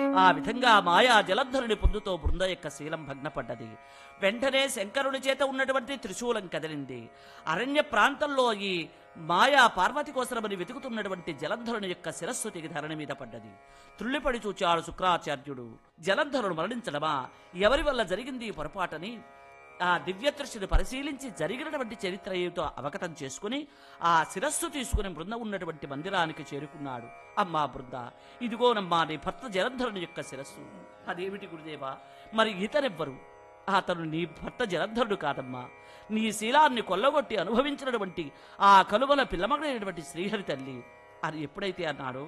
ఆ విధంగా మాయా జలంధరుని పొందుతో బృంద యొక్క శీలం భగ్నపడ్డది వెంటనే శంకరుని చేత ఉన్నటువంటి త్రిశూలం కదిలింది అరణ్య ప్రాంతంలో ఈ మాయా పార్వతి కోసరమని వెతుకుతున్నటువంటి జలంధరుని యొక్క శిరస్సు తెగి ధరణి మీద పడ్డది త్రుళ్ళిపడి చూచాడు శుక్రాచార్యుడు జలంధరుడు మరణించడమా ఎవరి వల్ల జరిగింది ఈ పొరపాటని ఆ దివ్యదృష్టిని పరిశీలించి జరిగినటువంటి చరిత్ర ఏమిటో అవగతం చేసుకుని ఆ శిరస్సు తీసుకుని బృంద ఉన్నటువంటి మందిరానికి చేరుకున్నాడు అమ్మా బృంద ఇదిగోనమ్మా నీ భర్త జలంధరుని యొక్క శిరస్సు అదేమిటి గురుదేవా మరి ఇతనెవ్వరు అతను నీ భర్త జలంధరుడు కాదమ్మా నీ శీలాన్ని కొల్లగొట్టి అనుభవించినటువంటి ఆ కలువల పిల్లమగడైనటువంటి శ్రీహరి తల్లి అని ఎప్పుడైతే అన్నాడో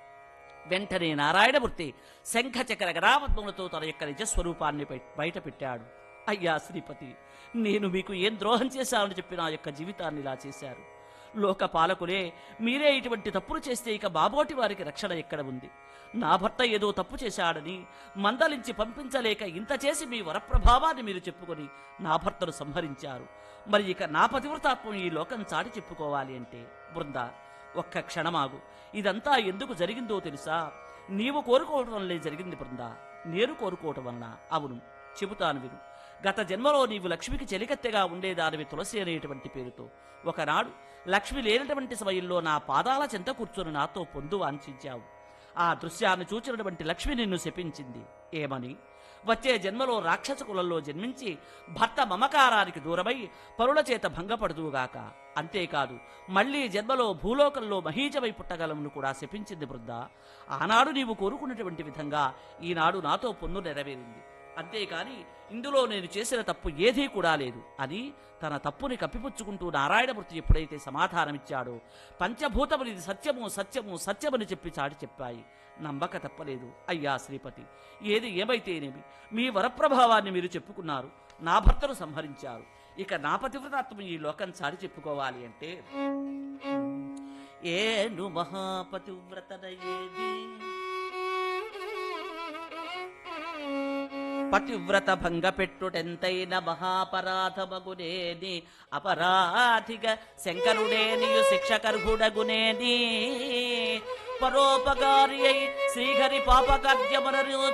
వెంటనే నారాయణమూర్తి శంఖ చక్ర గరాపద్మములతో తన యొక్క నిజస్వరూపాన్ని బయ- బయట పెట్టాడు అయ్యా శ్రీపతి నేను మీకు ఏం ద్రోహం చేశానని చెప్పి నా యొక్క జీవితాన్ని ఇలా చేశారు లోక పాలకులే మీరే ఇటువంటి తప్పులు చేస్తే ఇక బాబోటి వారికి రక్షణ ఎక్కడ ఉంది నా భర్త ఏదో తప్పు చేశాడని మందలించి పంపించలేక ఇంత చేసి మీ వరప్రభావాన్ని మీరు చెప్పుకొని నా భర్తను సంహరించారు మరి ఇక నా పతివ్రతాత్వం ఈ లోకం చాటి చెప్పుకోవాలి అంటే బృంద ఒక్క క్షణమాగు ఇదంతా ఎందుకు జరిగిందో తెలుసా నీవు కోరుకోవటం వల్లే జరిగింది బృంద నేను కోరుకోవటం వలన అవును చెబుతాను విను గత జన్మలో నీవు లక్ష్మికి చెలికత్తెగా ఉండేదానివి తులసి అనేటువంటి పేరుతో ఒకనాడు లక్ష్మి లేనటువంటి సమయంలో నా పాదాల చెంత కూర్చొని నాతో పొందు వాంఛించావు ఆ దృశ్యాన్ని చూచినటువంటి లక్ష్మి నిన్ను శపించింది ఏమని వచ్చే జన్మలో రాక్షస కులంలో జన్మించి భర్త మమకారానికి దూరమై పరుల చేత భంగపడుదువుగాక అంతేకాదు మళ్ళీ జన్మలో భూలోకంలో మహీజమై పుట్టగలమును కూడా శపించింది బృంద ఆనాడు నీవు కోరుకున్నటువంటి విధంగా ఈనాడు నాతో పొందు నెరవేరింది అంతేకాని ఇందులో నేను చేసిన తప్పు ఏదీ కూడా లేదు అని తన తప్పుని కప్పిపుచ్చుకుంటూ నారాయణమూర్తి ఎప్పుడైతే సమాధానమిచ్చాడో పంచభూతములు ఇది సత్యము సత్యము సత్యమని చెప్పి చాటి చెప్పాయి నమ్మక తప్పలేదు అయ్యా శ్రీపతి ఏది ఏమైతేనేమి మీ వరప్రభావాన్ని మీరు చెప్పుకున్నారు నా భర్తను సంహరించారు ఇక నా పతివ్రతాత్మ ఈ లోకం చాటి చెప్పుకోవాలి అంటే ఏను మహాపతివ్రతన ఏది పతివ్రత భంగ పెట్టుటెంతైన మహాపరాధమగునేది అపరాధిక శంకరుడేనియు శిక్షకర్హుడగునేది పరోపకారి అయి శ్రీహరి పాపకార్యమునరు